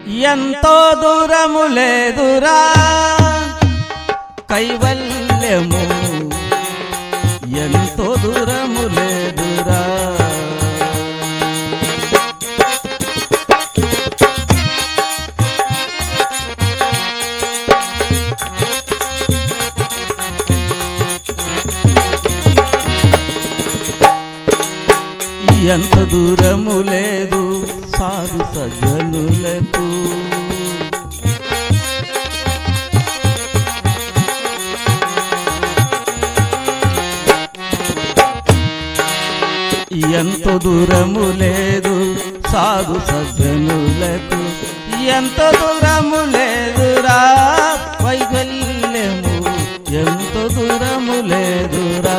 ఎంతో దూరము లేదురా కైవల్యము ఎంతో దూరము లేదురా ఎంత దూరము లేదు సాధు సజ్జనులకు ఎంత దూరము లేదు సాధు సజ్జనులకు ఎంత దూరము లేదురా వైకల్యము ఎంత దూరము లేదురా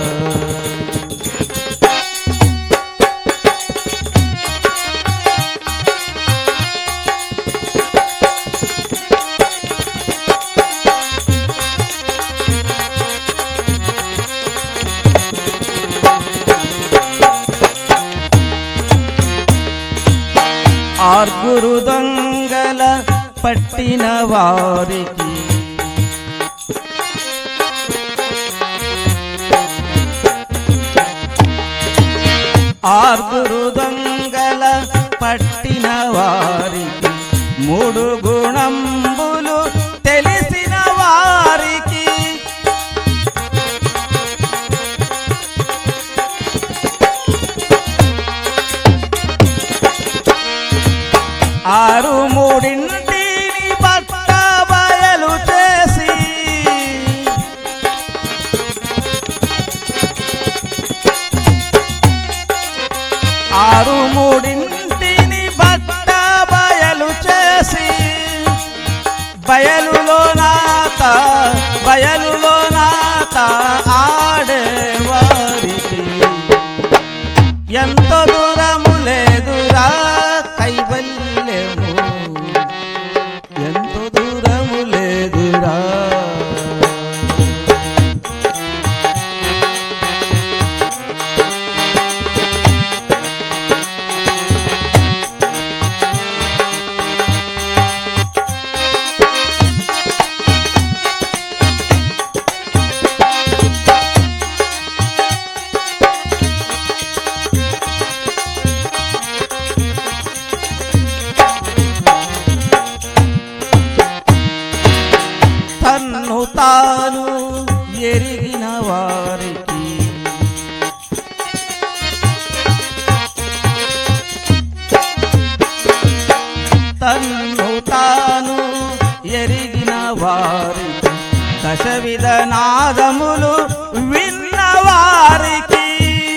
ఆర్గురు దొంగల పట్టిన వారికి ఆర్గురు దొంగల పట్టిన వారికి మూడు గుణంబులు తెలిసిన వారికి ఆరు మూడింటిని పట్ట బయలు చేసి ఆరు మూడింటిని బట్ట బయలు చేసి బయలులో నాత బయలులో నాత ఆడేవారికి ఎంత దూరము లేదురా కైవల్యము ఎంత దూరము లేదురా తన్ను తాను ఎరిగిన వారికి తన్ను తాను ఎరిగిన వారికి దశ విధనాదములు విన్న వారికి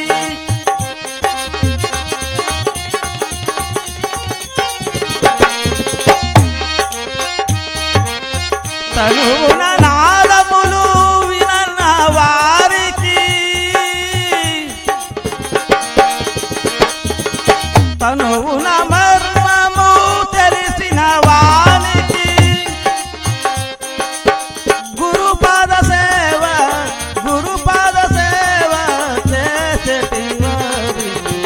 తనువున నాదములు వినన్న వారికి తనువున మర్మము తెలిసిన వానికి గురుపాద సేవ గురుపాద సేవ చేసేటి వారికి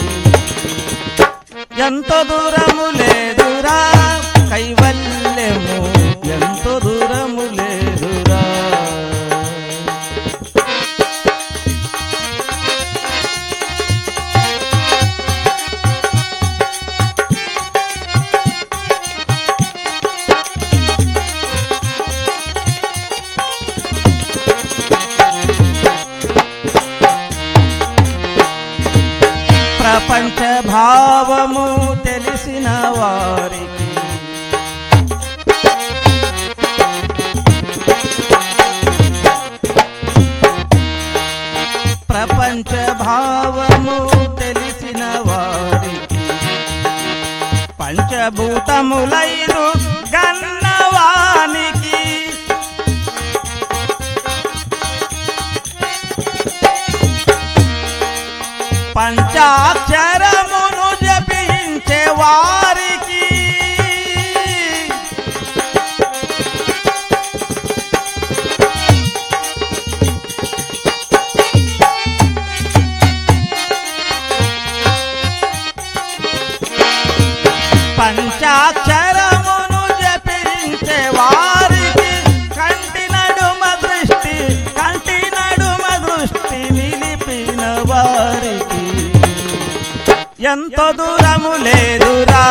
ఎంత దూరము లేదురా కైవల్యము ఎంత దూరము లేదురా ప్రపంచ భావము తెలిసిన వారికి ప్రపంచ భావము తెలిసిన వారికి పంచభూతములైరు గన్నవానికి పంచాక్షరమును జపించే వారికి పంచాక్షరమును ఎంతో దూరము లేదురా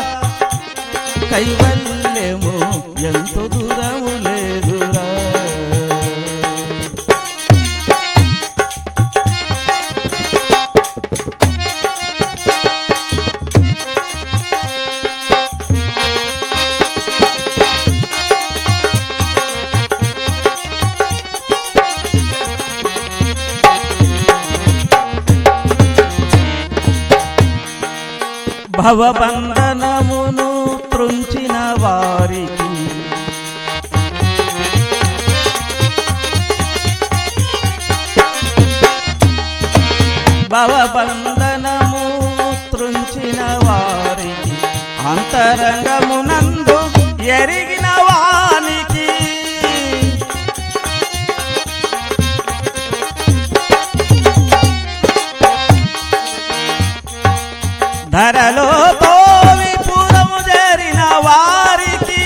కైవల్యము ఎంతో దూరము లేదురా భవబంధనమును త్రుంచిన వారికి భవబంధనము త్రుంచిన వారికి అంతరంగమునందు ఎరిగిన వానికి ధరలో తోవి పురము జరిన వారికి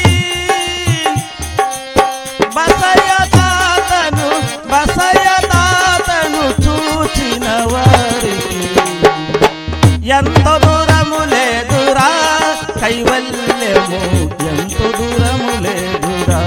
బసయ తాతను బసయ తాతను చూచిన వారికి ఎంత దూరము లేదురా కైవల్యము ఎంత దూరము లేదురా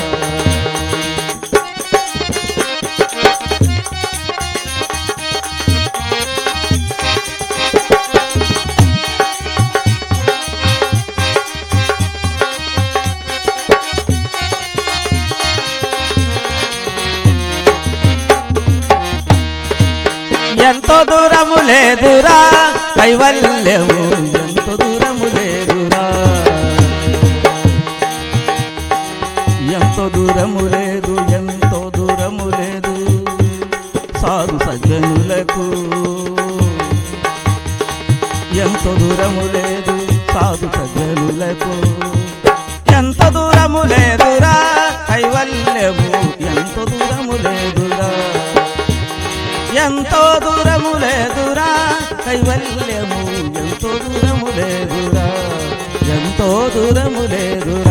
ఎంతో దూరము లేదురా కైవల్యము ఎంతో దూరము లేదురా ఎంతో దూరము లేదు ఎంతో దూరము లేదు సాధు సజ్జనులకు ఎంతో దూరము లేదు సాధు సజ్జనులకు ఎంత దూరము లేదురా కైవల్యము ఎంతో దూరము లేదురా ఎంతో దూరము లేదురా కైవల్యము ఎంతో దూరము లేదురా ఎంతో దూరము లేదురా